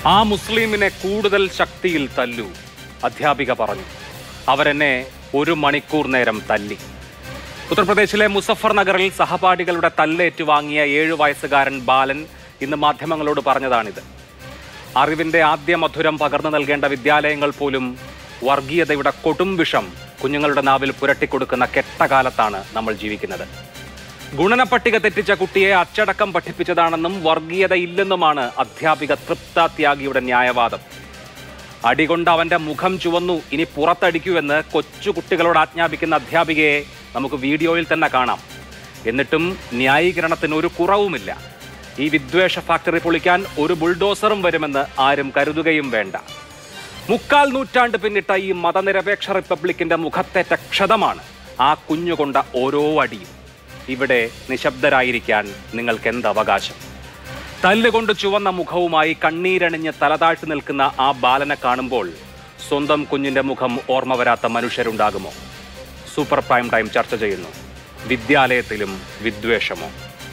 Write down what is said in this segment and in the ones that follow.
ആ മുസ്ലിമിനെ കൂടുതൽ ശക്തിയിൽ തല്ലു അധ്യാപിക പറഞ്ഞു അവരെന്നെ ഒരു മണിക്കൂർ നേരം തല്ലി ഉത്തർപ്രദേശിലെ മുസഫർ നഗറിൽ സഹപാഠികളുടെ തല്ലേറ്റ് വാങ്ങിയ ഏഴു വയസ്സുകാരൻ ബാലൻ ഇന്ന് മാധ്യമങ്ങളോട് പറഞ്ഞതാണിത് അറിവിന്റെ ആദ്യ മധുരം പകർന്നു നൽകേണ്ട വിദ്യാലയങ്ങൾ പോലും വർഗീയതയുടെ കൊടും വിഷം കുഞ്ഞുങ്ങളുടെ നാവിൽ പുരട്ടിക്കൊടുക്കുന്ന കെട്ടകാലത്താണ് നമ്മൾ ജീവിക്കുന്നത് ഗുണനപ്പട്ടിക തെറ്റിച്ച കുട്ടിയെ അച്ചടക്കം പഠിപ്പിച്ചതാണെന്നും വർഗീയത ഇല്ലെന്നുമാണ് അധ്യാപിക തൃപ്ത ത്യാഗിയുടെ ന്യായവാദം അടികൊണ്ട് അവന്റെ മുഖം ചുവന്നു ഇനി പുറത്തടിക്കൂവെന്ന് കൊച്ചു കുട്ടികളോട് ആജ്ഞാപിക്കുന്ന അധ്യാപികയെ നമുക്ക് വീഡിയോയിൽ തന്നെ കാണാം എന്നിട്ടും ന്യായീകരണത്തിന് ഒരു കുറവുമില്ല ഈ വിദ്വേഷ ഫാക്ടറി പൊളിക്കാൻ ഒരു ബുൾഡോസറും വരുമെന്ന് ആരും കരുതുകയും വേണ്ട മുക്കാൽ നൂറ്റാണ്ട് പിന്നിട്ട ഈ മതനിരപേക്ഷ റിപ്പബ്ലിക്കിന്റെ മുഖത്തേറ്റ ക്ഷതമാണ് ആ കുഞ്ഞുകൊണ്ട ഓരോ അടിയും ഇവിടെ നിശബ്ദരായിരിക്കാൻ നിങ്ങൾക്ക് എന്ത് അവകാശം തല്ലുകൊണ്ട് ചുവന്ന മുഖവുമായി കണ്ണീരണിഞ്ഞ് തലതാഴ്ത്തി നിൽക്കുന്ന ആ ബാലനെ കാണുമ്പോൾ സ്വന്തം കുഞ്ഞിന്റെ മുഖം ഓർമ്മ വരാത്ത മനുഷ്യരുണ്ടാകുമോ സൂപ്പർ പ്രൈം ടൈം ചർച്ച ചെയ്യുന്നു വിദ്യാലയത്തിലും വിദ്വേഷമോ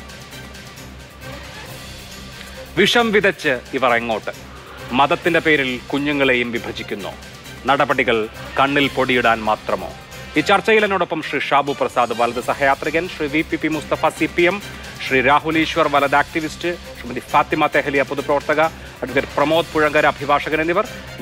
വിഷം വിതച്ച് ഇവർ എങ്ങോട്ട് മതത്തിന്റെ പേരിൽ കുഞ്ഞുങ്ങളെയും വിഭജിക്കുന്നു നടപടികൾ കണ്ണിൽ പൊടിയിടാൻ മാത്രമോ ഈ ചർച്ചയിൽ എന്നോടൊപ്പം ശ്രീ ഷാബു പ്രസാദ് വലത് സഹയാത്രികൻ Shri V P P Mustafa C P M Shri Rahul Eashwar വലത് ആക്ടിവിസ്റ്റ് ശ്രീമതി ഫാത്തിമ തെഹലിയ പൊതുപ്രവർത്തക അഡ്വക്കേറ്റ് പ്രമോദ് പുഴങ്കര അഭിഭാഷകൻ എന്നിവർ